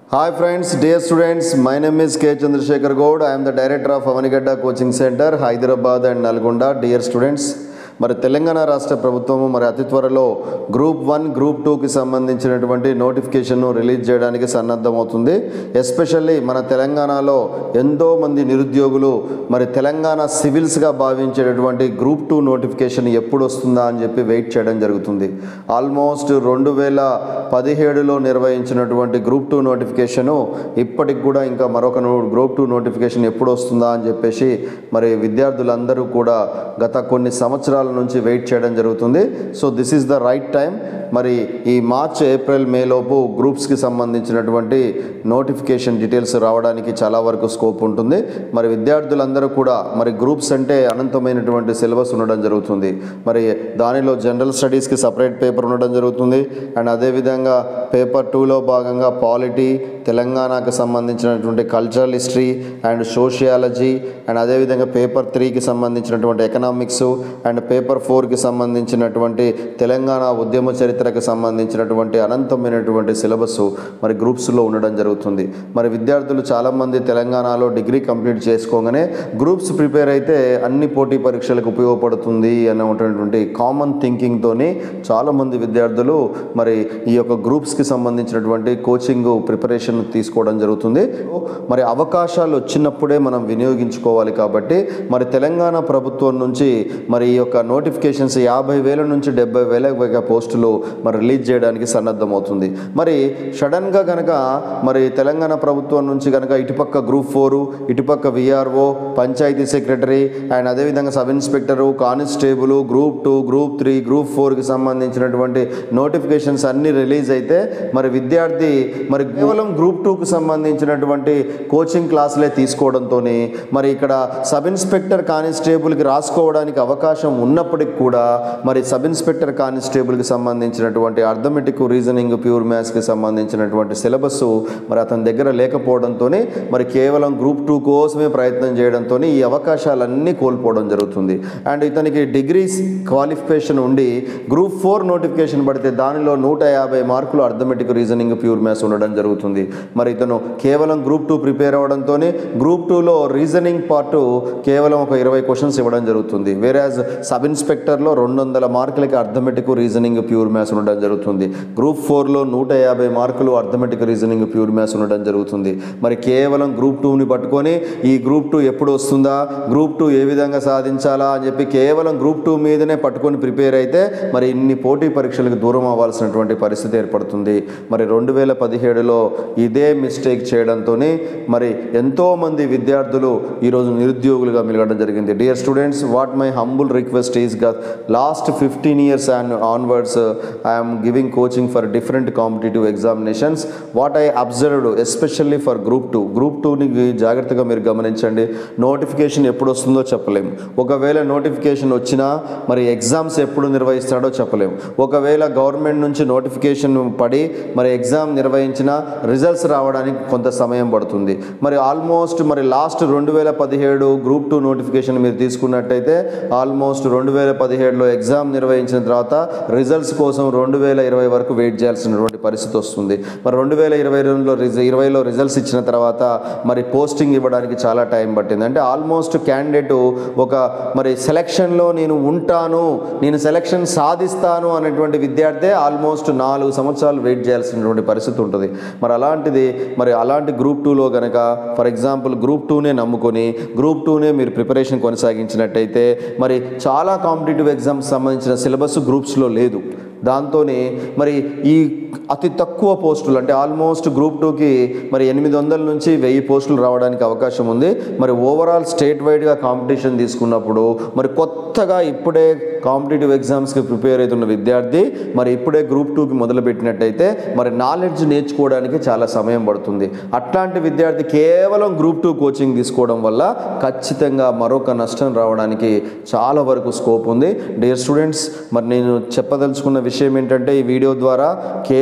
Hi friends, dear students, my name is K. Chandrasekhar Gaud. I am the director of Avanigadda Coaching Center, Hyderabad and Nalgonda. Dear students, మరి తెలంగాణ రాష్ట్ర ప్రభుత్వము మరి అతి త్వరలో group one group టూకి సంబంధించినటువంటి నోటిఫికేషన్ను రిలీజ్ చేయడానికి సన్నద్ధమవుతుంది ఎస్పెషల్లీ మన తెలంగాణలో ఎంతో మంది నిరుద్యోగులు మరి తెలంగాణ సివిల్స్గా భావించేటటువంటి గ్రూప్ టూ నోటిఫికేషన్ ఎప్పుడు వస్తుందా అని చెప్పి వెయిట్ చేయడం జరుగుతుంది ఆల్మోస్ట్ రెండు వేల పదిహేడులో నిర్వహించినటువంటి గ్రూప్ టూ నోటిఫికేషను ఇప్పటికి కూడా ఇంకా మరొక నో గ్రూప్ టూ నోటిఫికేషన్ ఎప్పుడు వస్తుందా అని చెప్పేసి మరి విద్యార్థులందరూ కూడా గత కొన్ని సంవత్సరాల నుంచి వెయిట్ చేయడం జరుగుతుంది so this is the right time మరి ఈ మార్చ్ ఏప్రిల్ మే లోపు గ్రూప్స్కి సంబంధించినటువంటి నోటిఫికేషన్ డీటెయిల్స్ రావడానికి చాలా వరకు స్కోప్ ఉంటుంది మరి విద్యార్థులందరూ కూడా మరి గ్రూప్స్ అంటే అనంతమైనటువంటి సిలబస్ ఉండడం జరుగుతుంది మరి దానిలో జనరల్ స్టడీస్కి సపరేట్ పేపర్ ఉండడం జరుగుతుంది అండ్ అదేవిధంగా పేపర్ టూలో భాగంగా పాలిటీ తెలంగాణకు సంబంధించినటువంటి cultural history and sociology and అదేవిధంగా పేపర్ త్రీకి సంబంధించినటువంటి ఎకనామిక్స్ అండ్ పేపర్ ఫోర్కి సంబంధించినటువంటి తెలంగాణ ఉద్యమ చరిత్రకు సంబంధించినటువంటి అనంతమైనటువంటి సిలబస్ మరి గ్రూప్స్లో ఉండడం జరుగుతుంది మరి విద్యార్థులు చాలామంది తెలంగాణలో డిగ్రీ కంప్లీట్ చేసుకోగానే గ్రూప్స్ ప్రిపేర్ అయితే అన్ని పోటీ పరీక్షలకు ఉపయోగపడుతుంది అనేటువంటి కామన్ థింకింగ్తోని చాలామంది విద్యార్థులు మరి ఈ యొక్క గ్రూప్స్కి సంబంధించినటువంటి కోచింగ్ ప్రిపరేషన్ తీసుకోవడం జరుగుతుంది మరి అవకాశాలు వచ్చినప్పుడే మనం వినియోగించుకోవాలి కాబట్టి మరి తెలంగాణ ప్రభుత్వం నుంచి మరి ఈ యొక్క నోటిఫికేషన్స్ యాభై వేల నుంచి డెబ్బై వేల పైగా పోస్టులు మరి రిలీజ్ చేయడానికి సన్నద్ధమవుతుంది మరి సడన్గా కనుక మరి తెలంగాణ ప్రభుత్వం నుంచి కనుక ఇటుపక్క గ్రూప్ ఫోరు ఇటుపక్క విఆర్ఓ పంచాయతీ సెక్రటరీ అండ్ అదేవిధంగా sub inspector constable group two group three group ఫోర్కి సంబంధించినటువంటి నోటిఫికేషన్స్ అన్నీ రిలీజ్ అయితే మరి విద్యార్థి మరి కేవలం గ్రూప్ టూకి సంబంధించినటువంటి కోచింగ్ క్లాసులే తీసుకోవడంతో మరి ఇక్కడ సబ్ ఇన్స్పెక్టర్ కానిస్టేబుల్కి రాసుకోవడానికి అవకాశం ఉన్నప్పటికి కూడా మరి సబ్ ఇన్స్పెక్టర్ కానిస్టేబుల్కి సంబంధించినటువంటి అర్థమెటిక్ రీజనింగ్ ప్యూర్ మ్యాథ్స్కి సంబంధించినటువంటి సిలబస్ మరి అతని దగ్గర లేకపోవడంతో మరి కేవలం గ్రూప్ టూ కోసమే ప్రయత్నం చేయడంతో ఈ అవకాశాలన్నీ కోల్పోవడం జరుగుతుంది అండ్ ఇతనికి డిగ్రీస్ క్వాలిఫికేషన్ ఉండి గ్రూప్ ఫోర్ నోటిఫికేషన్ పడితే దానిలో నూట యాభై మార్కులు అర్థమెటిక్ రీజనింగ్ ప్యూర్ మ్యాథ్స్ ఉండడం జరుగుతుంది మరి ఇతను కేవలం గ్రూప్ టూ ప్రిపేర్ అవ్వడంతో గ్రూప్ టూలో రీజనింగ్ పార్ట్ కేవలం ఒక ఇరవై క్వశ్చన్స్ ఇవ్వడం జరుగుతుంది వేరాజ్ సబ్ ఇన్స్పెక్టర్లో రెండు వందల మార్కులకి అర్థమెటిక్ రీజనింగ్ ప్యూర్ మ్యాథ్స్ ఉండడం జరుగుతుంది గ్రూప్ ఫోర్లో నూట యాభై మార్కులు అర్థమెటిక్ రీజనింగ్ ప్యూర్ మ్యాథ్స్ ఉండడం జరుగుతుంది మరి కేవలం గ్రూప్ టూని పట్టుకొని ఈ గ్రూప్ టూ ఎప్పుడు వస్తుందా గ్రూప్ టూ ఏ విధంగా సాధించాలా అని చెప్పి కేవలం గ్రూప్ టూ మీదనే పట్టుకొని ప్రిపేర్ అయితే మరి ఇన్ని పోటీ పరీక్షలకు దూరం అవ్వాల్సినటువంటి పరిస్థితి ఏర్పడుతుంది మరి రెండు వేల పదిహేడులో ఇదే మిస్టేక్ చేయడంతో మరి ఎంతోమంది విద్యార్థులు ఈరోజు నిరుద్యోగులుగా మిలగడం జరిగింది dear students what my humble request is గా last fifteen years and onwards I'm giving coaching for different competitive examinations what I observed especially for group two group టూని జాగ్రత్తగా మీరు గమనించండి నోటిఫికేషన్ ఎప్పుడు వస్తుందో చెప్పలేము ఒకవేళ నోటిఫికేషన్ వచ్చినా మరి ఎగ్జామ్స్ ఎప్పుడు నిర్వహిస్తాడో చెప్పలేము ఒకవేళ గవర్నమెంట్ నుంచి నోటిఫికేషన్ పడి మరి ఎగ్జామ్ నిర్వహించిన రిజల్ట్స్ రావడానికి కొంత సమయం పడుతుంది మరి ఆల్మోస్ట్ మరి లాస్ట్ రెండు వేల పదిహేడు గ్రూప్ టూ నోటిఫికేషన్ మీరు తీసుకున్నట్టయితే ఆల్మోస్ట్ రెండు వేల పదిహేడులో ఎగ్జామ్ నిర్వహించిన తర్వాత రిజల్ట్స్ కోసం రెండు వేల ఇరవై వరకు వెయిట్ చేయాల్సినటువంటి పరిస్థితి వస్తుంది మరి రెండు వేల ఇరవై రెండులో రిజ ఇరవైలో రిజల్ట్స్ ఇచ్చిన తర్వాత మరి పోస్టింగ్ ఇవ్వడానికి చాలా టైం పట్టింది అంటే ఆల్మోస్ట్ క్యాండిడేట్ ఒక మరి సెలక్షన్లో నేను ఉంటాను నేను సెలక్షన్ సాధిస్తాను అనేటువంటి విద్యార్థి ఆల్మోస్ట్ నాలుగు సంవత్సరాలు వెయిట్ చేయాల్సినటువంటి పరిస్థితి ఉంటుంది మరి అలాంటిది మరి అలాంటి గ్రూప్ టూలో కనుక ఫర్ ఎగ్జాంపుల్ గ్రూప్ టూనే నమ్ముకొని గ్రూప్ టూనే మీరు ప్రిపరేషన్ కొనసాగించినట్టయితే మరి చాలా కాంపిటేటివ్ ఎగ్జామ్స్ సంబంధించిన సిలబస్ గ్రూప్స్లో లేదు దాంతోనే మరి ఈ అతి తక్కువ పోస్టులు అంటే ఆల్మోస్ట్ గ్రూప్ టూకి మరి ఎనిమిది వందల నుంచి వెయ్యి పోస్టులు రావడానికి అవకాశం ఉంది మరి ఓవరాల్ స్టేట్ వైడ్గా కాంపిటీషన్ తీసుకున్నప్పుడు మరి కొత్తగా ఇప్పుడే కాంపిటేటివ్ ఎగ్జామ్స్కి ప్రిపేర్ అవుతున్న విద్యార్థి మరి ఇప్పుడే గ్రూప్ టూకి మొదలుపెట్టినట్టయితే మరి నాలెడ్జ్ నేర్చుకోవడానికి చాలా సమయం పడుతుంది అట్లాంటి విద్యార్థి కేవలం గ్రూప్ టూ కోచింగ్ తీసుకోవడం వల్ల ఖచ్చితంగా మరొక నష్టం రావడానికి చాలా వరకు స్కోప్ ఉంది డియర్ స్టూడెంట్స్ మరి నేను చెప్పదలుచుకున్న విషయం ఏంటంటే ఈ వీడియో ద్వారా కేవలం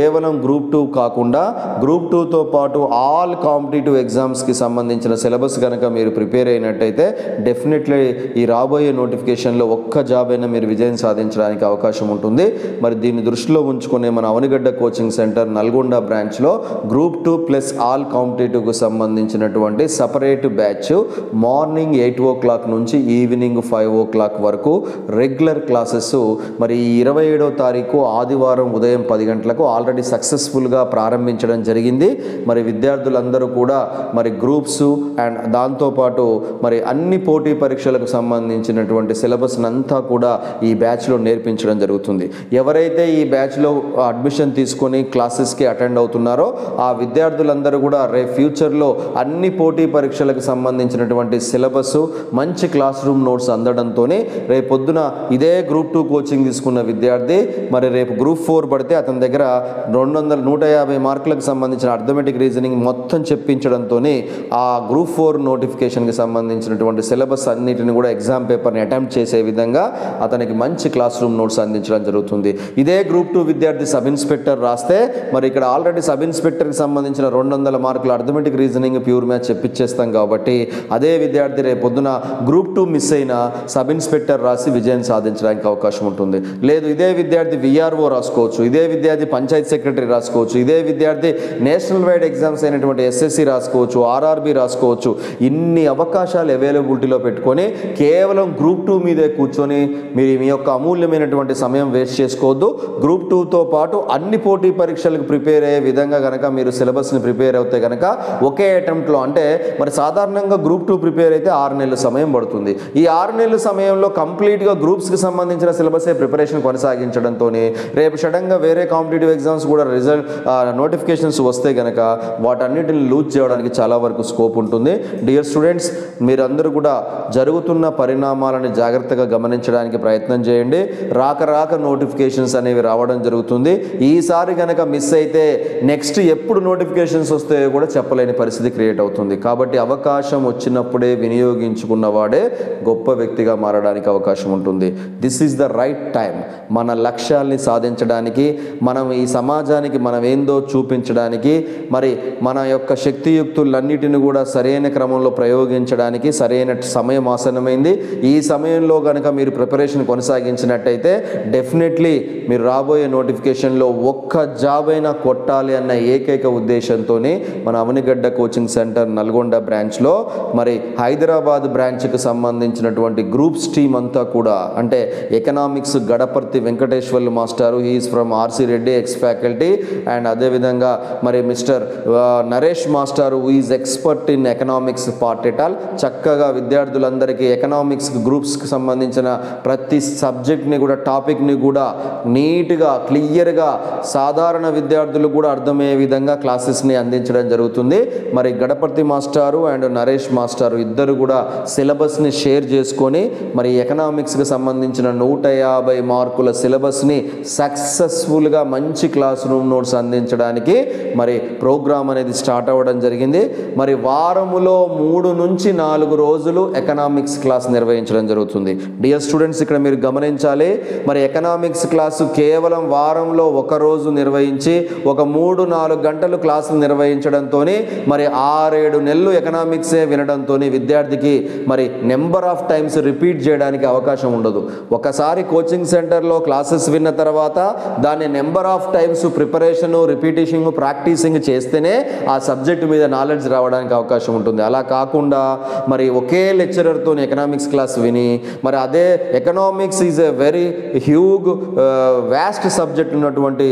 కేవలం గ్రూప్ టూ కాకుండా గ్రూప్ టూతో పాటు ఆల్ కాంపిటేటివ్ ఎగ్జామ్స్కి సంబంధించిన సిలబస్ కనుక మీరు ప్రిపేర్ అయినట్టయితే డెఫినెట్లీ ఈ రాబోయే నోటిఫికేషన్లో ఒక్క జాబ్ అయినా మీరు విజయం సాధించడానికి అవకాశం ఉంటుంది మరి దీన్ని దృష్టిలో ఉంచుకునే మన అవనిగడ్డ కోచింగ్ సెంటర్ నల్గొండ బ్రాంచ్లో గ్రూప్ టూ ప్లస్ ఆల్ కాంపిటేటివ్కి సంబంధించినటువంటి separate batch morning eight o'clock నుంచి ఈవినింగ్ ఫైవ్ ఓ క్లాక్ వరకు రెగ్యులర్ క్లాసెస్ మరి ఈ ఇరవై ఏడో తారీఖు ఆదివారం ఉదయం పది గంటలకు ఆల్రెడీ సక్సెస్ఫుల్గా ప్రారంభించడం జరిగింది మరి విద్యార్థులందరూ కూడా మరి గ్రూప్స్ అండ్ దాంతోపాటు మరి అన్ని పోటీ పరీక్షలకు సంబంధించినటువంటి సిలబస్ అంతా కూడా ఈ బ్యాచ్లో నేర్పించడం జరుగుతుంది ఎవరైతే ఈ బ్యాచ్లో అడ్మిషన్ తీసుకొని క్లాసెస్కి అటెండ్ అవుతున్నారో ఆ విద్యార్థులందరూ కూడా రేపు ఫ్యూచర్లో అన్ని పోటీ పరీక్షలకు సంబంధించినటువంటి సిలబస్ మంచి క్లాస్ రూమ్ నోట్స్ అందడంతో రేపు పొద్దున ఇదే గ్రూప్ టూ కోచింగ్ తీసుకున్న విద్యార్థి మరి రేపు గ్రూప్ ఫోర్ పడితే అతని దగ్గర రెండు వందల నూట యాభై మార్కులకు సంబంధించిన అర్థమెటిక్ రీజనింగ్ మొత్తం చెప్పించడంతో ఆ గ్రూప్ ఫోర్ నోటిఫికేషన్కి సంబంధించినటువంటి సిలబస్ అన్నిటిని కూడా ఎగ్జామ్ పేపర్ని అటెంప్ట్ చేసే విధంగా అతనికి మంచి క్లాస్ రూమ్ నోట్స్ అందించడం జరుగుతుంది ఇదే గ్రూప్ టూ విద్యార్థి సబ్ ఇన్స్పెక్టర్ రాస్తే మరి ఇక్కడ ఆల్రెడీ సబ్ ఇన్స్పెక్టర్కి సంబంధించిన రెండు వందల మార్కులు అర్థమెటిక్ రీజనింగ్ ప్యూర్ మ్యాథ్స్ చెప్పించేస్తాం కాబట్టి అదే విద్యార్థి రేపు పొద్దున గ్రూప్ టూ మిస్ అయిన సబ్ ఇన్స్పెక్టర్ రాసి విజయం సాధించడానికి అవకాశం ఉంటుంది లేదు ఇదే విద్యార్థి విఆర్ఓ రాసుకోవచ్చు ఇదే విద్యార్థి పంచాయత్ సెక్రటరీ రాసుకోవచ్చు ఇదే విద్యార్థి నేషనల్ వైడ్ ఎగ్జామ్స్ అయినటువంటి ఎస్ఎస్సి రాసుకోవచ్చు ఆర్ఆర్బి రాసుకోవచ్చు ఇన్ని అవకాశాలు అవైలబిలిటీలో పెట్టుకొని కేవలం గ్రూప్ టూ మీదే కూర్చొని మీరు మీ యొక్క అమూల్యమైనటువంటి సమయం వేస్ట్ చేసుకోవద్దు గ్రూప్ టూతో పాటు అన్ని పోటీ పరీక్షలకు ప్రిపేర్ అయ్యే విధంగా కనుక మీరు సిలబస్ని ప్రిపేర్ అవుతే కనుక ఒకే అటెంప్ట్లో అంటే మరి సాధారణంగా గ్రూప్ టూ ప్రిపేర్ అయితే ఆరు నెలల సమయం పడుతుంది ఈ ఆరు నెలల సమయంలో కంప్లీట్గా గ్రూప్స్కి సంబంధించిన సిలబసే ప్రిపరేషన్ కొనసాగించడంతో రేపు సడన్గా వేరే కాంపిటేటివ్ ఎగ్జామ్స్ కూడా రిజల్ట్ నోటిఫికేషన్స్ వస్తే కనుక వాటన్నిటిని లూజ్ చేయడానికి చాలా వరకు స్కోప్ ఉంటుంది డియర్ స్టూడెంట్స్ మీరందరూ కూడా జరుగుతున్న పరిణామాలను జాగ్రత్తగా గమనించడానికి ప్రయత్నం చేయండి రాక రాక నోటిఫికేషన్స్ అనేవి రావడం జరుగుతుంది ఈసారి కనుక మిస్ అయితే నెక్స్ట్ ఎప్పుడు నోటిఫికేషన్స్ వస్తాయో కూడా చెప్పలేని పరిస్థితి క్రియేట్ అవుతుంది కాబట్టి అవకాశం వచ్చినప్పుడే వినియోగించుకున్నవాడే గొప్ప వ్యక్తిగా మారడానికి అవకాశం ఉంటుంది this is the right time మన లక్ష్యాల్ని సాధించడానికి మనం ఈ సమాజానికి మనం ఏందో చూపించడానికి మరి మన యొక్క శక్తియుక్తులన్నిటిని కూడా సరైన క్రమంలో ప్రయోగించడానికి సరైన సమయం ఆసనమైంది ఈ సమయంలో కనుక మీరు ప్రిపరేషన్ కొనసాగించినట్టయితే డెఫినెట్లీ మీరు రాబోయే నోటిఫికేషన్లో ఒక్క జాబ్ అయినా కొట్టాలి అన్న ఏకైక ఉద్దేశంతో మన అవనిగడ్డ కోచింగ్ సెంటర్ నల్గొండ బ్రాంచ్లో మరి హైదరాబాద్ బ్రాంచ్కి సంబంధించినటువంటి గ్రూప్స్ టీమ్ అంతా కూడా అంటే ఎకనామిక్స్ గడపర్తి వెంకటేశ్వర్లు మాస్టారు he is from RC Reddy ex faculty and అదేవిధంగా మరి మిస్టర్ నరేష్ మాస్టారు is expert in economics part at all చక్కగా విద్యార్థులందరికీ ఎకనామిక్స్ గ్రూప్స్కి సంబంధించిన ప్రతి సబ్జెక్ట్ని కూడా టాపిక్ని కూడా నీట్గా క్లియర్గా సాధారణ విద్యార్థులు కూడా అర్థమయ్యే విధంగా క్లాసెస్ని అందించడం జరుగుతుంది మరి గడపర్తి మాస్టారు అండ్ నరేష్ మాస్టారు ఇద్దరు కూడా సిలబస్ని షేర్ చేసుకొని మరి ఎకనామిక్స్కి సంబంధించిన నూట యాభై మార్కుల సిలబస్ని సక్సెస్ఫుల్గా మంచి క్లాస్ రూమ్ నోట్స్ అందించడానికి మరి ప్రోగ్రామ్ అనేది స్టార్ట్ అవ్వడం జరిగింది మరి వారములో మూడు నుంచి నాలుగు రోజులు ఎకనామిక్స్ క్లాస్ నిర్వహించడం జరుగుతుంది డియర్ స్టూడెంట్స్ ఇక్కడ మీరు గమనించాలి మరి ఎకనామిక్స్ క్లాసు కేవలం వారంలో ఒక రోజు నిర్వహించి ఒక మూడు నాలుగు గంటలు క్లాసులు నిర్వహించడంతో మరి ఆరేడు నెలలు ఎకనామిక్సే వినడంతో విద్యార్థికి మరి నెంబర్ ఆఫ్ టైమ్స్ రిపీట్ చేయడానికి అవకాశం ఉండదు ఒకసారి కోచింగ్ సెంటర్లో క్లాసెస్ విన్న తర్వాత దాన్ని number of times preparation repetition practising చేస్తేనే ఆ సబ్జెక్ట్ మీద నాలెడ్జ్ రావడానికి అవకాశం ఉంటుంది అలా కాకుండా మరి ఒకే లెక్చరర్తో ఎకనామిక్స్ క్లాస్ విని మరి అదే economics is a very huge vast subject ఉన్నటువంటి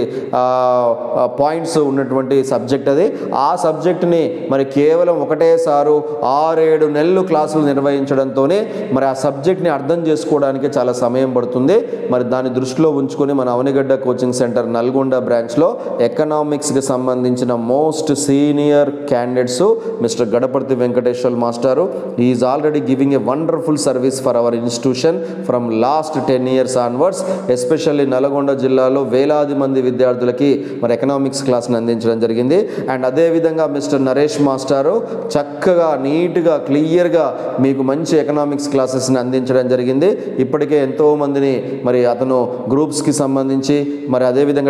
పాయింట్స్ ఉన్నటువంటి సబ్జెక్ట్ అది ఆ సబ్జెక్ట్ని మరి కేవలం ఒకటేసారు ఆరేడు నెలలు క్లాసులు నిర్వహించడంతో మరి ఆ సబ్జెక్ట్ని అర్థం చేసుకోవడానికి చాలా సమయం పడుతుంది మరి దాన్ని దృష్టిలో ఉంచుకొని మన అవనిగడ్డ కోచింగ్ సెంటర్ నల్గొండ బ్రాంచ్లో ఎకనామిక్స్కి సంబంధించిన most senior candidates mister Gadaparthi Venkateshwar మాస్టారు is already giving a wonderful service for our institution from last ten years onwards especially Nalgonda జిల్లాలో వేలాది మంది విద్యార్థులకి మరి ఎకనామిక్స్ క్లాస్ని అందించడం జరిగింది అండ్ అదేవిధంగా మిస్టర్ నరేష్ మాస్టారు చక్కగా నీట్గా క్లియర్గా మీకు మంచి ఎకనామిక్స్ క్లాసెస్ని అందించడం జరిగింది ఇప్పటికే ఎంతో మందిని మరి అతను గ్రూప్స్కి సంబంధించి మరి అదేవిధంగా డిఫరెంట్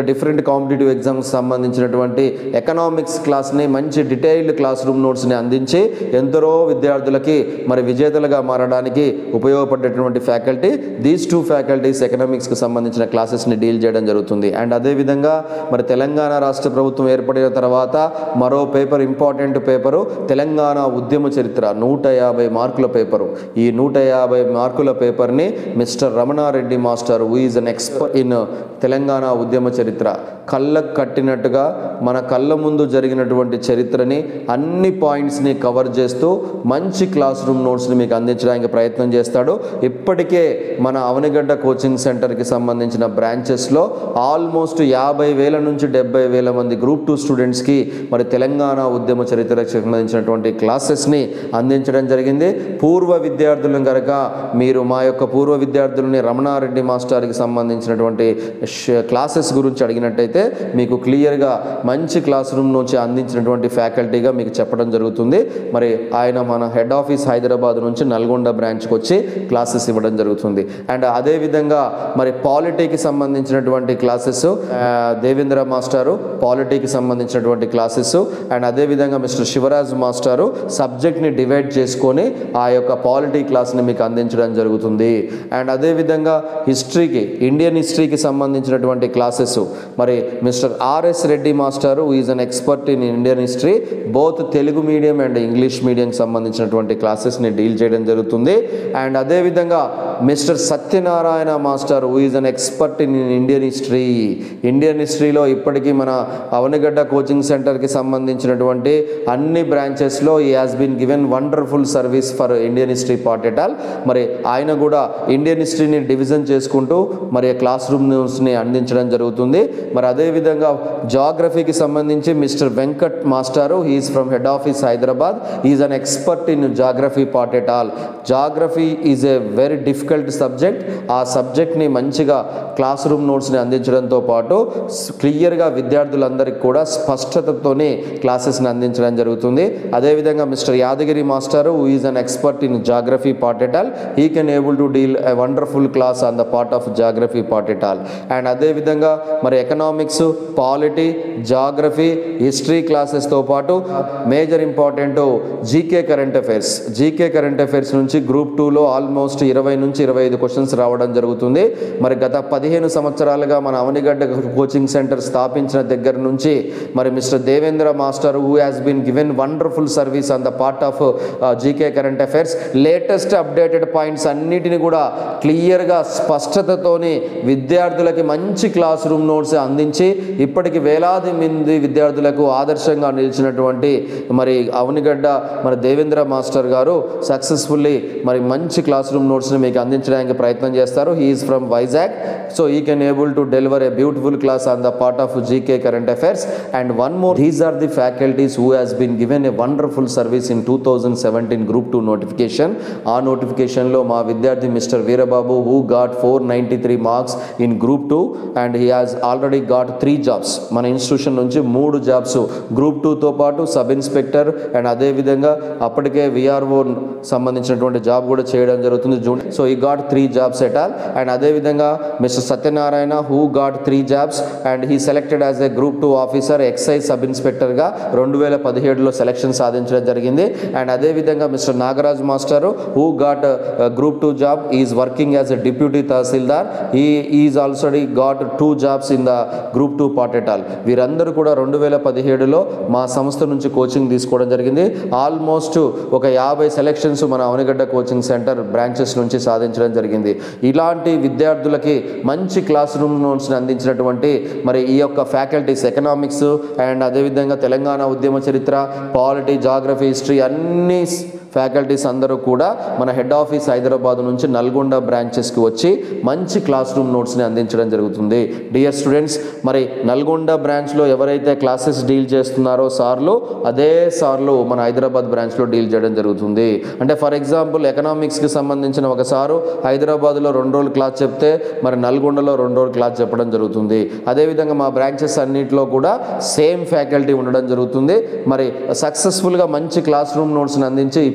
డిఫరెంట్ కాంపిటేటివ్ ఎగ్జామ్స్ సంబంధించినటువంటి ఎకనామిక్స్ క్లాస్ని మంచి డీటెయిల్డ్ క్లాస్ రూమ్ నోట్స్ని అందించి ఎందరో విద్యార్థులకి మరి విజేతలుగా మారడానికి ఉపయోగపడేటువంటి ఫ్యాకల్టీ దీస్ టూ ఫ్యాకల్టీస్ ఎకనామిక్స్కి సంబంధించిన క్లాసెస్ని డీల్ చేయడం జరుగుతుంది అండ్ అదేవిధంగా మరి తెలంగాణ రాష్ట్ర ప్రభుత్వం ఏర్పడిన తర్వాత మరో పేపర్ ఇంపార్టెంట్ పేపరు తెలంగాణ ఉద్యమ చరిత్ర నూట యాభై మార్కుల పేపరు ఈ నూట యాభై మార్కుల పేపర్ని mister Ramana Reddy master who is an expert in Telangana ఉద్యమ చరిత్ర కళ్ళకు కట్టినట్టుగా మన కళ్ళ ముందు జరిగినటువంటి చరిత్రని అన్ని పాయింట్స్ని కవర్ చేస్తూ మంచి క్లాస్ రూమ్ నోట్స్ని మీకు అందించడానికి ప్రయత్నం చేస్తాడు ఇప్పటికే మన అవనిగడ్డ కోచింగ్ సెంటర్కి సంబంధించిన బ్రాంచెస్లో ఆల్మోస్ట్ యాభై వేల నుంచి డెబ్బై వేల మంది గ్రూప్ టూ స్టూడెంట్స్కి మరి తెలంగాణ ఉద్యమ చరిత్రకు సంబంధించినటువంటి క్లాసెస్ని అందించడం జరిగింది పూర్వ విద్యార్థులను కనుక మీరు మా యొక్క పూర్వ విద్యార్థులని రమణారెడ్డి మాస్టర్కి సంబంధించినటువంటి ష- క్లాసెస్ గురించి అడిగినట్టయితే మీకు క్లియర్గా మంచి క్లాస్ రూమ్ నుంచి అందించినటువంటి ఫ్యాకల్టీగా మీకు చెప్పడం జరుగుతుంది మరి ఆయన మన హెడ్ ఆఫీస్ హైదరాబాద్ నుంచి నల్గొండ బ్రాంచ్కి వచ్చి క్లాసెస్ ఇవ్వడం జరుగుతుంది అండ్ అదేవిధంగా మరి పాలిటీకి సంబంధించినటువంటి క్లాసెస్ దేవేంద్ర మాస్టారు పాలిటీకి సంబంధించినటువంటి క్లాసెస్ అండ్ అదేవిధంగా మిస్టర్ శివరాజ్ మాస్టారు సబ్జెక్ట్ని డివైడ్ చేసుకొని ఆ యొక్క పాలిటీ క్లాస్ని మీకు అందించడం జరుగుతుంది అండ్ అదేవిధంగా హిస్టరీకి ఇండియన్ హిస్టరీకి సంబంధించినటువంటి క్లాసెస్ మరి మిస్టర్ ఆర్ఎస్ రెడ్డి మాస్టారు is an expert in Indian history both Telugu medium and English మీడియంకి సంబంధించినటువంటి క్లాసెస్ని డీల్ చేయడం జరుగుతుంది అండ్ అదేవిధంగా mister Satyanarayana master who is an expert in Indian history Indian హిస్టరీలో ఇప్పటికీ మన అవనిగడ్డ కోచింగ్ సెంటర్కి సంబంధించినటువంటి అన్ని బ్రాంచెస్లో he has been given wonderful service for Indian history part at all మరి ఆయన కూడా ఇండియన్ హిస్టరీని డివిజన్ చేసుకుంటూ మరి క్లాస్ రూమ్ న్యూస్ని అందించడం జరుగుతుంది మరి అదేవిధంగా జాగ్రఫీకి సంబంధించి మిస్టర్ వెంకట్ మాస్టారు he is from head office Hyderabad is an expert in geography part at all geography is a very difficult subject ఆ సబ్జెక్ట్ని మంచిగా క్లాస్ రూమ్ నోట్స్ని అందించడంతో పాటు క్లియర్గా విద్యార్థులందరికీ కూడా స్పష్టతతోనే క్లాసెస్ని అందించడం జరుగుతుంది అదేవిధంగా mister Yadagiri master who is an expert in geography part at all he can able to deal a wonderful class on the part of geography part at all and అదేవిధంగా మరి ఎకనామిక్స్ పాలిటీ జాగ్రఫీ హిస్టరీ క్లాసెస్తో పాటు major important GK current affairs GK current affairs నుంచి group టూలో almost ఇరవై నుంచి ఇరవై ఐదు క్వశ్చన్స్ రావడం జరుగుతుంది మరి గత పదిహేను సంవత్సరాలుగా మన అవనిగడ్డ కోచింగ్ సెంటర్ స్థాపించిన దగ్గర నుంచి మరి mister Devendra master who has been given wonderful service on the part of GK current affairs latest updated points అన్నిటిని కూడా క్లియర్గా స్పష్టతతోని విద్యార్థులకి మంచి క్లాస్ రూమ్ నోట్స్ అందించి ఇప్పటికి వేలాది మంది విద్యార్థులకు ఆదర్శంగా నిలిచినటువంటి మరి అవనిగడ్డ మరి దేవేంద్ర మాస్టర్ గారు సక్సెస్ఫుల్లీ మరి మంచి క్లాస్ రూమ్ నోట్స్ని మీకు అందించడానికి ప్రయత్నం చేస్తారు he is from Vizag so he can able to deliver a beautiful class on the part of GK current affairs and one more these are the faculties who has been given a wonderful service in two thousand seventeen group two notification ఆ నోటిఫికేషన్లో మా విద్యార్థి mister Veerababu who got four ninety three marks in group two and he has already got three jobs మన institution నుంచి మూడు jobs group టూతో పాటు sub inspector and అదేవిధంగా అప్పటికే విఆర్ఓ సంబంధించినటువంటి జాబ్ కూడా చేయడం జరుగుతుంది June so he got three jobs at all and అదేవిధంగా mister Satyanarayana who got three jobs and he selected as a group two officer excise sub ఇన్స్పెక్టర్గా రెండు వేల పదిహేడులో సెలెక్షన్ సాధించడం జరిగింది అండ్ అదేవిధంగా mister Nagaraj master who got group two job is working as a deputy తహసీల్దార్ he is already got two jobs in the group two part at all వీరందరూ కూడా రెండు వేల పదిహేడులో మా సంస్థ నుంచి కోచింగ్ తీసుకోవడం జరిగింది ఆల్మోస్ట్ ఒక యాభై సెలెక్షన్స్ మన అవనిగడ్డ కోచింగ్ సెంటర్ బ్రాంచెస్ నుంచి సాధించడం జరిగింది ఇలాంటి విద్యార్థులకి మంచి క్లాస్ రూమ్ నోట్స్ని అందించినటువంటి మరి ఈ యొక్క ఫ్యాకల్టీస్ ఎకనామిక్స్ అండ్ అదేవిధంగా తెలంగాణ ఉద్యమ చరిత్ర పాలిటీ జాగ్రఫీ హిస్టరీ అన్ని ఫ్యాకల్టీస్ అందరూ కూడా మన హెడ్ ఆఫీస్ హైదరాబాద్ నుంచి నల్గొండ బ్రాంచెస్కి వచ్చి మంచి క్లాస్ రూమ్ నోట్స్ని అందించడం జరుగుతుంది డియర్ స్టూడెంట్స్ మరి నల్గొండ బ్రాంచ్లో ఎవరైతే క్లాసెస్ డీల్ చేస్తున్నారో సార్లు అదే సార్లు మన హైదరాబాద్ బ్రాంచ్లో డీల్ చేయడం జరుగుతుంది అంటే ఫర్ ఎగ్జాంపుల్ ఎకనామిక్స్కి సంబంధించిన ఒక సారు హైదరాబాద్లో రెండు రోజులు క్లాస్ చెప్తే మరి నల్గొండలో రెండు రోజులు క్లాస్ చెప్పడం జరుగుతుంది అదేవిధంగా మా బ్రాంచెస్ అన్నింటిలో కూడా సేమ్ ఫ్యాకల్టీ ఉండడం జరుగుతుంది మరి సక్సెస్ఫుల్గా మంచి క్లాస్ రూమ్ నోట్స్ని అందించి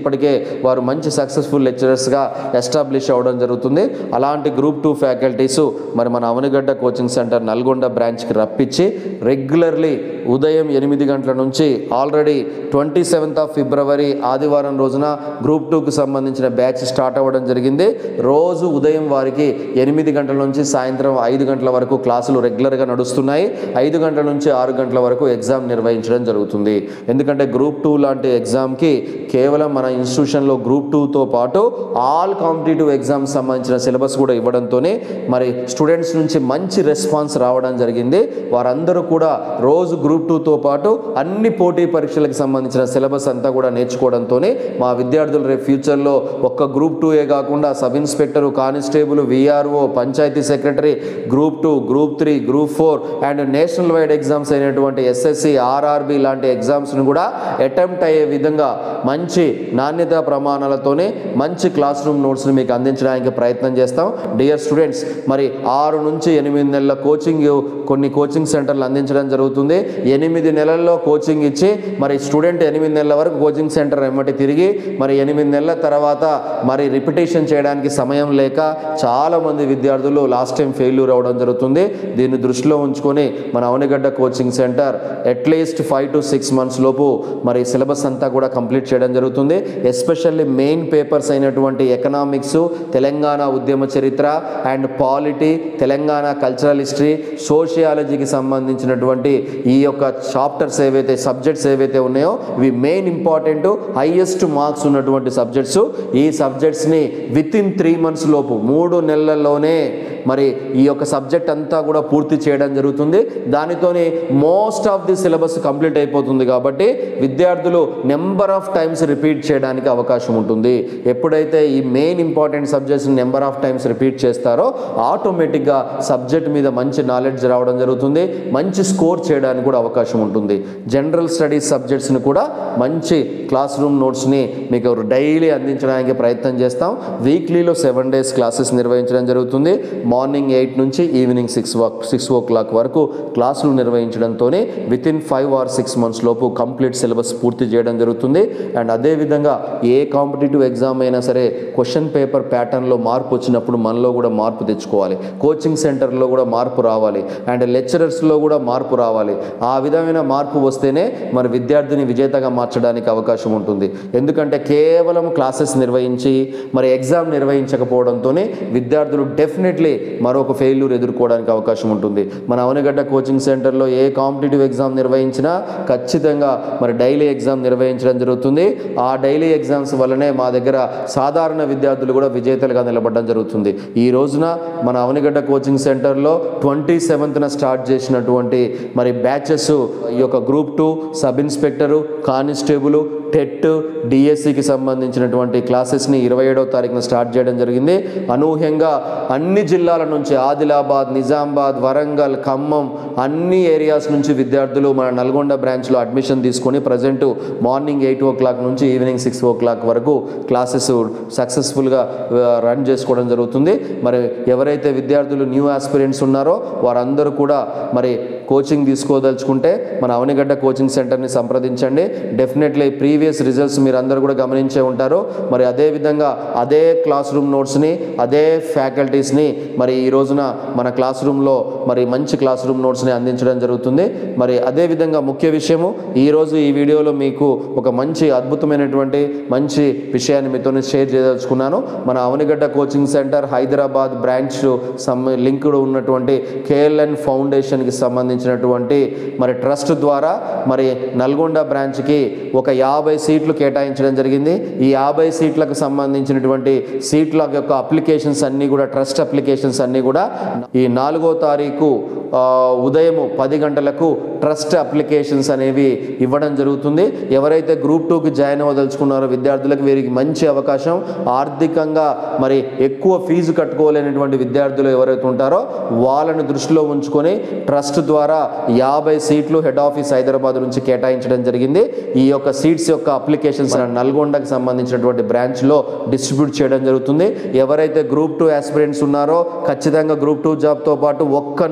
ఇప్పటికే వారు మంచి సక్సెస్ఫుల్ లెక్చరర్స్గా ఎస్టాబ్లిష్ అవ్వడం జరుగుతుంది అలాంటి గ్రూప్ టూ ఫ్యాకల్టీస్ మరి మన అవనిగడ్డ కోచింగ్ సెంటర్ నల్గొండ బ్రాంచ్కి రప్పించి రెగ్యులర్లీ ఉదయం ఎనిమిది గంటల నుంచి already twenty seventh of February ఆదివారం రోజున గ్రూప్ టూకి సంబంధించిన బ్యాచ్ స్టార్ట్ అవ్వడం జరిగింది రోజు ఉదయం వారికి ఎనిమిది గంటల నుంచి సాయంత్రం ఐదు గంటల వరకు క్లాసులు రెగ్యులర్గా నడుస్తున్నాయి ఐదు గంటల నుంచి ఆరు గంటల వరకు ఎగ్జామ్ నిర్వహించడం జరుగుతుంది ఎందుకంటే గ్రూప్ టూ లాంటి ఎగ్జామ్కి కేవలం మన ఇన్స్టిట్యూషన్లో గ్రూప్ టూతో పాటు ఆల్ కాంపిటేటివ్ ఎగ్జామ్స్ సంబంధించిన సిలబస్ కూడా ఇవ్వడంతోనే మరి స్టూడెంట్స్ నుంచి మంచి రెస్పాన్స్ రావడం జరిగింది వారందరూ కూడా రోజు గ్రూప్ టూతో పాటు అన్ని పోటీ పరీక్షలకు సంబంధించిన సిలబస్ అంతా కూడా నేర్చుకోవడంతోనే మా విద్యార్థులు రేపు ఫ్యూచర్లో ఒక్క గ్రూప్ టూయే కాకుండా sub inspector constable VRO panchayat secretary group two group three group four and national wide exams అయినటువంటి ఎస్ఎస్సి ఆర్ఆర్బి లాంటి ఎగ్జామ్స్ను కూడా అటెంప్ట్ అయ్యే విధంగా మంచి నాణ్యతా ప్రమాణాలతోనే మంచి క్లాస్ రూమ్ నోట్స్ని మీకు అందించడానికి ప్రయత్నం చేస్తాం డియర్ స్టూడెంట్స్ మరి ఆరు నుంచి ఎనిమిది నెలల కోచింగ్ కొన్ని కోచింగ్ సెంటర్లు అందించడం జరుగుతుంది ఎనిమిది నెలల్లో కోచింగ్ ఇచ్చి మరి స్టూడెంట్ ఎనిమిది నెలల వరకు కోచింగ్ సెంటర్ ఎమ్మటి తిరిగి మరి ఎనిమిది నెలల తర్వాత మరి రిపిటేషన్ చేయడానికి సమయం లేక చాలామంది విద్యార్థులు లాస్ట్ టైం ఫెయిల్యూర్ అవ్వడం జరుగుతుంది దీన్ని దృష్టిలో ఉంచుకొని మన Avanigadda coaching centre at least five to six months లోపు మరి సిలబస్ అంతా కూడా కంప్లీట్ చేయడం జరుగుతుంది ఎస్పెషల్లీ మెయిన్ పేపర్స్ అయినటువంటి ఎకనామిక్స్ తెలంగాణ ఉద్యమ చరిత్ర and polity Telangana cultural history సోషియాలజీకి సంబంధించినటువంటి ఈ యొక్క చాప్టర్స్ ఏవైతే సబ్జెక్ట్స్ ఏవైతే ఉన్నాయో ఇవి మెయిన్ ఇంపార్టెంట్ హైయెస్ట్ మార్క్స్ ఉన్నటువంటి సబ్జెక్ట్స్ ఈ సబ్జెక్ట్స్ని విత్ ఇన్ త్రీ మంత్స్ లోపు మూడు నెలల్లోనే మరి ఈ యొక్క సబ్జెక్ట్ అంతా కూడా పూర్తి చేయడం జరుగుతుంది దానితోని most of the syllabus complete అయిపోతుంది కాబట్టి విద్యార్థులు నెంబర్ ఆఫ్ టైమ్స్ రిపీట్ చేయడానికి అవకాశం ఉంటుంది ఎప్పుడైతే ఈ main important subjects number of times repeat చేస్తారో ఆటోమేటిక్గా సబ్జెక్ట్ మీద మంచి నాలెడ్జ్ రావడం జరుగుతుంది మంచి స్కోర్ చేయడానికి కూడా అవకాశం ఉంటుంది జనరల్ స్టడీస్ సబ్జెక్ట్స్ని కూడా మంచి క్లాస్ రూమ్ నోట్స్ని మీకు డైలీ అందించడానికి ప్రయత్నం చేస్తాం వీక్లీలో సెవెన్ డేస్ క్లాసెస్ నిర్వహించడం జరుగుతుంది మార్నింగ్ ఎయిట్ నుంచి evening six six o'clock వరకు క్లాసులు నిర్వహించడంతోనే within five or six months లోపు కంప్లీట్ సిలబస్ పూర్తి చేయడం జరుగుతుంది అండ్ అదేవిధంగా ఏ కాంపిటేటివ్ ఎగ్జామ్ అయినా సరే క్వశ్చన్ పేపర్ ప్యాటర్న్లో మార్పు వచ్చినప్పుడు మనలో కూడా మార్పు తెచ్చుకోవాలి కోచింగ్ సెంటర్లో కూడా మార్పు రావాలి అండ్ లెక్చరర్స్లో కూడా మార్పు రావాలి ఆ విధమైన మార్పు వస్తేనే మరి విద్యార్థిని విజేతగా మార్చడానికి అవకాశం ఉంటుంది ఎందుకంటే కేవలం క్లాసెస్ నిర్వహించి మరి ఎగ్జామ్ నిర్వహించకపోవడంతోనే విద్యార్థులు డెఫినెట్లీ మరొక ఫెయిల్యూర్ ఎదుర్కోవడానికి అవకాశం ఉంటుంది మన అవనిగడ్డ కోచింగ్ సెంటర్లో ఏ కాంపిటేటివ్ ఎగ్జామ్ నిర్వహించినా ఖచ్చితంగా మరి డైలీ ఎగ్జామ్ నిర్వహించడం జరుగుతుంది ఆ డైలీ ఎగ్జామ్స్ వల్లనే మా దగ్గర సాధారణ విద్యార్థులు కూడా విజేతలుగా నిలబడడం జరుగుతుంది ఈ రోజున మన అవనిగడ్డ కోచింగ్ సెంటర్లో ట్వంటీ సెవెంత్న స్టార్ట్ చేసినటువంటి మరి బ్యాచెస్ ఈ యొక్క group two sub inspector constable TET డిఎస్సికి సంబంధించినటువంటి క్లాసెస్ని ఇరవై ఏడవ తారీఖున స్టార్ట్ చేయడం జరిగింది అనూహ్యంగా అన్ని జిల్లాల నుంచి ఆదిలాబాద్ నిజామాబాద్ వరంగల్ ఖమ్మం అన్ని ఏరియాస్ నుంచి విద్యార్థులు మన నల్గొండ బ్రాంచ్లో అడ్మిషన్ తీసుకొని present morning eight o'clock నుంచి ఈవినింగ్ సిక్స్ ఓ క్లాక్ వరకు క్లాసెస్ సక్సెస్ఫుల్గా రన్ చేసుకోవడం జరుగుతుంది మరి ఎవరైతే విద్యార్థులు న్యూ ఆస్పిరెంట్స్ ఉన్నారో వారందరూ కూడా మరి కోచింగ్ తీసుకోదలుచుకుంటే మన అవనిగడ్డ కోచింగ్ సెంటర్ని సంప్రదించండి డెఫినెట్లీ ప్రీవియస్ రిజల్ట్స్ మీరు అందరూ కూడా గమనించే ఉంటారు మరి అదే విధంగా అదే క్లాస్ రూమ్ నోట్స్ని అదే ఫ్యాకల్టీస్ని మరి ఈ రోజున మన క్లాస్ రూమ్లో మరి మంచి క్లాస్ రూమ్ నోట్స్ని అందించడం జరుగుతుంది మరి అదే విధంగా ముఖ్య విషయము ఈరోజు ఈ వీడియోలో మీకు ఒక మంచి అద్భుతమైనటువంటి మంచి విషయాన్ని మీతో షేర్ చేయదలుచుకున్నాను మన Avanigadda coaching centre Hyderabad branch some linked ఉన్నటువంటి కేఎల్ఎన్ ఫౌండేషన్కి సంబంధించినటువంటి మరి ట్రస్ట్ ద్వారా మరి నల్గొండ బ్రాంచ్కి ఒక యాభై సీట్లు కేటాయించడం జరిగింది ఈ యాభై సీట్లకు సంబంధించినటువంటి సీట్ల యొక్క అప్లికేషన్స్ అన్నీ కూడా ట్రస్ట్ అప్లికేషన్స్ అన్నీ కూడా ఈ నాలుగో తారీఖు ఆ, ఉదయం పది గంటలకు ట్రస్ట్ అప్లికేషన్స్ అనేవి ఇవ్వడం జరుగుతుంది ఎవరైతే గ్రూప్ టూకి జాయిన్ అవ్వదలుచుకున్నారో విద్యార్థులకు వీరికి మంచి అవకాశం ఆర్థికంగా మరి ఎక్కువ ఫీజు కట్టుకోలేనటువంటి విద్యార్థులు ఎవరైతే ఉంటారో వాళ్ళని దృష్టిలో ఉంచుకొని ట్రస్ట్ ద్వారా యాభై సీట్లు హెడ్ ఆఫీస్ హైదరాబాద్ నుంచి కేటాయించడం జరిగింది ఈ యొక్క సీట్స్ యొక్క అప్లికేషన్స్ నల్గొండకు సంబంధించినటువంటి బ్రాంచ్లో డిస్ట్రిబ్యూట్ చేయడం జరుగుతుంది ఎవరైతే గ్రూప్ టూ ఆస్పిరెంట్స్ ఉన్నారో ఖచ్చితంగా గ్రూప్ టూ జాబ్తో పాటు ఒక్క నోటిఫికేషన్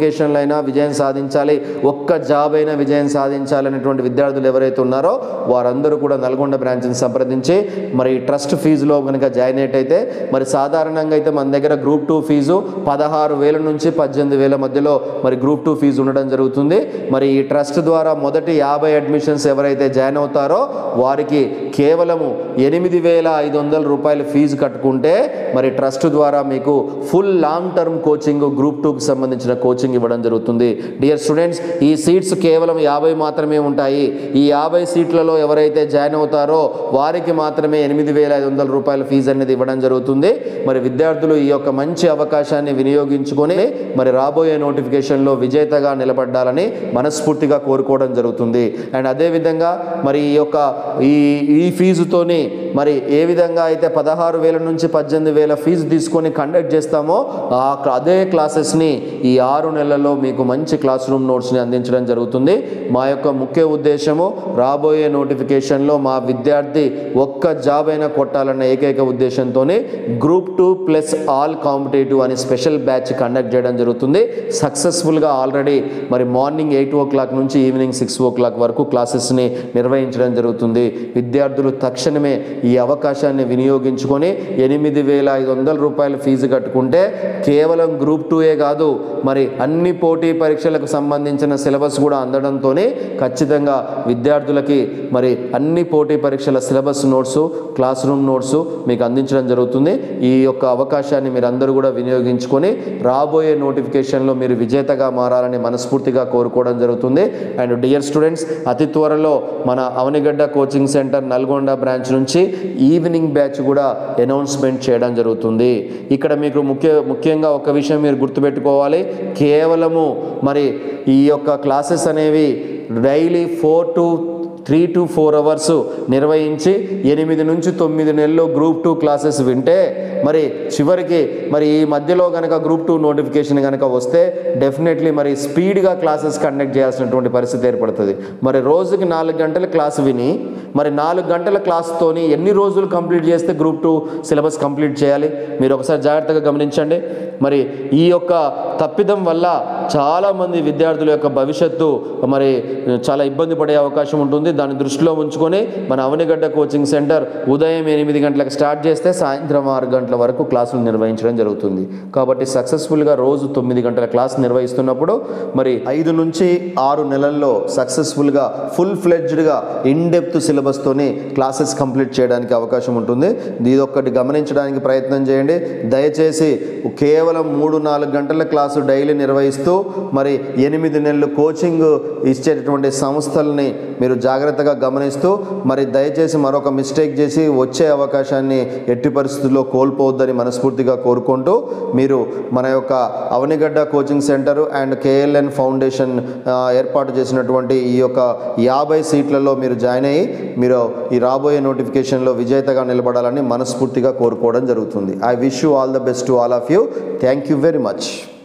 నోటిఫికేషన్లు అయినా విజయం సాధించాలి ఒక్క జాబ్ అయినా విజయం సాధించాలనేటువంటి విద్యార్థులు ఎవరైతే ఉన్నారో వారందరూ కూడా నల్గొండ బ్రాంచ్ని సంప్రదించి మరి ట్రస్ట్ ఫీజులో కనుక జాయిన్ అయితే మరి సాధారణంగా అయితే మన దగ్గర గ్రూప్ టూ ఫీజు పదహారు వేల నుంచి పద్దెనిమిది వేల మధ్యలో మరి గ్రూప్ టూ ఫీజు ఉండడం జరుగుతుంది మరి ఈ ట్రస్ట్ ద్వారా మొదటి యాభై అడ్మిషన్స్ ఎవరైతే జాయిన్ అవుతారో వారికి కేవలము ఎనిమిది వేల ఐదు వందల రూపాయల ఫీజు కట్టుకుంటే మరి ట్రస్ట్ ద్వారా మీకు full long term coaching group టూకి సంబంధించిన కోచింగ్ ఇవ్వడం జరుగుతుంది డియర్ స్టూడెంట్స్ ఈ సీట్స్ కేవలం యాభై మాత్రమే ఉంటాయి ఈ యాభై సీట్లలో ఎవరైతే జాయిన్ అవుతారో వారికి మాత్రమే ఎనిమిది వేల ఐదు వందల రూపాయల ఫీజు అనేది ఇవ్వడం జరుగుతుంది మరి విద్యార్థులు ఈ యొక్క మంచి అవకాశాన్ని వినియోగించుకొని మరి రాబోయే నోటిఫికేషన్లో విజేతగా నిలబడాలని మనస్ఫూర్తిగా కోరుకోవడం జరుగుతుంది అండ్ అదేవిధంగా మరి ఈ యొక్క ఈ ఈ ఫీజుతోని మరి ఏ విధంగా అయితే పదహారు వేల నుంచి పద్దెనిమిది వేల ఫీజు తీసుకొని కండక్ట్ చేస్తామో ఆ అదే క్లాసెస్ని ఈ ఆరు నెలల్లో మీకు మంచి క్లాస్ రూమ్ నోట్స్ని అందించడం జరుగుతుంది మా యొక్క ముఖ్య ఉద్దేశము రాబోయే నోటిఫికేషన్లో మా విద్యార్థి ఒక్క జాబ్ అయినా కొట్టాలన్న ఏకైక ఉద్దేశంతోనే group two plus all competitive అని స్పెషల్ బ్యాచ్ కండక్ట్ చేయడం జరుగుతుంది సక్సెస్ఫుల్గా ఆల్రెడీ మరి మార్నింగ్ ఎయిట్ ఓ క్లాక్ నుంచి ఈవినింగ్ సిక్స్ ఓ క్లాక్ వరకు క్లాసెస్ని నిర్వహించడం జరుగుతుంది విద్యార్థులు తక్షణమే ఈ అవకాశాన్ని వినియోగించుకొని ఎనిమిది వేల ఐదు వందల రూపాయల ఫీజు కట్టుకుంటే కేవలం గ్రూప్ టూయే కాదు మరి అన్ని పోటీ పరీక్షలకు సంబంధించిన సిలబస్ కూడా అందడంతో ఖచ్చితంగా విద్యార్థులకి మరి అన్ని పోటీ పరీక్షల syllabus notes class room notes మీకు అందించడం జరుగుతుంది ఈ యొక్క అవకాశాన్ని మీరు అందరూ కూడా వినియోగించుకొని రాబోయే నోటిఫికేషన్లో మీరు విజేతగా మారాలని మనస్ఫూర్తిగా కోరుకోవడం జరుగుతుంది అండ్ డియర్ స్టూడెంట్స్ అతి త్వరలో మన Avanigadda coaching centre Nalgonda branch నుంచి ఈవినింగ్ బ్యాచ్ కూడా అనౌన్స్మెంట్ చేయడం జరుగుతుంది ఇక్కడ మీకు ముఖ్య ముఖ్యంగా ఒక విషయం మీరు గుర్తుపెట్టుకోవాలి కేవలము మరి ఈ యొక్క క్లాసెస్ అనేవి daily four to three to four hours నిర్వహించి ఎనిమిది నుంచి తొమ్మిది నెలలు గ్రూప్ టూ క్లాసెస్ వింటే మరి చివరికి మరి ఈ మధ్యలో కనుక గ్రూప్ టూ నోటిఫికేషన్ కనుక వస్తే డెఫినెట్లీ మరి స్పీడ్గా క్లాసెస్ కండక్ట్ చేయాల్సినటువంటి పరిస్థితి ఏర్పడుతుంది మరి రోజుకి నాలుగు గంటల క్లాస్ విని మరి నాలుగు గంటల క్లాస్తోని ఎన్ని రోజులు కంప్లీట్ చేస్తే గ్రూప్ టూ సిలబస్ కంప్లీట్ చేయాలి మీరు ఒకసారి జాగ్రత్తగా గమనించండి మరి ఈ యొక్క తప్పిదం వల్ల చాలామంది విద్యార్థుల యొక్క భవిష్యత్తు మరి చాలా ఇబ్బంది పడే అవకాశం ఉంటుంది దాన్ని దృష్టిలో ఉంచుకొని మన అవనిగడ్డ కోచింగ్ సెంటర్ ఉదయం ఎనిమిది గంటలకు స్టార్ట్ చేస్తే సాయంత్రం ఆరు గంటల వరకు క్లాసులు నిర్వహించడం జరుగుతుంది కాబట్టి సక్సెస్ఫుల్గా రోజు తొమ్మిది గంటల క్లాస్ నిర్వహిస్తున్నప్పుడు మరి ఐదు నుంచి ఆరు నెలల్లో సక్సెస్ఫుల్గా ఫుల్ ఫ్లెడ్జ్డ్గా ఇన్ డెప్త్ సిలబస్తోని క్లాసెస్ కంప్లీట్ చేయడానికి అవకాశం ఉంటుంది ఇదొక్కటి గమనించడానికి ప్రయత్నం చేయండి దయచేసి కేవలం మూడు నాలుగు గంటల క్లాసు డైలీ నిర్వహిస్తూ మరి ఎనిమిది నెలలు కోచింగ్ ఇచ్చేటటువంటి సంస్థల్ని మీరు జాగ్రత్తగా గమనిస్తూ మరి దయచేసి మరొక మిస్టేక్ చేసి వచ్చే అవకాశాన్ని ఎట్టి పరిస్థితుల్లో కోల్పోవద్దని మనస్ఫూర్తిగా కోరుకుంటూ మీరు మన యొక్క Avanigadda coaching centre and KLN foundation ఆ, ఏర్పాటు చేసినటువంటి ఈ యొక్క యాభై సీట్లలో మీరు జాయిన్ అయ్యి మీరు ఈ రాబోయే నోటిఫికేషన్లో విజేతగా నిలబడాలని మనస్ఫూర్తిగా కోరుకోవడం జరుగుతుంది I wish you all the best to all of you thank you very much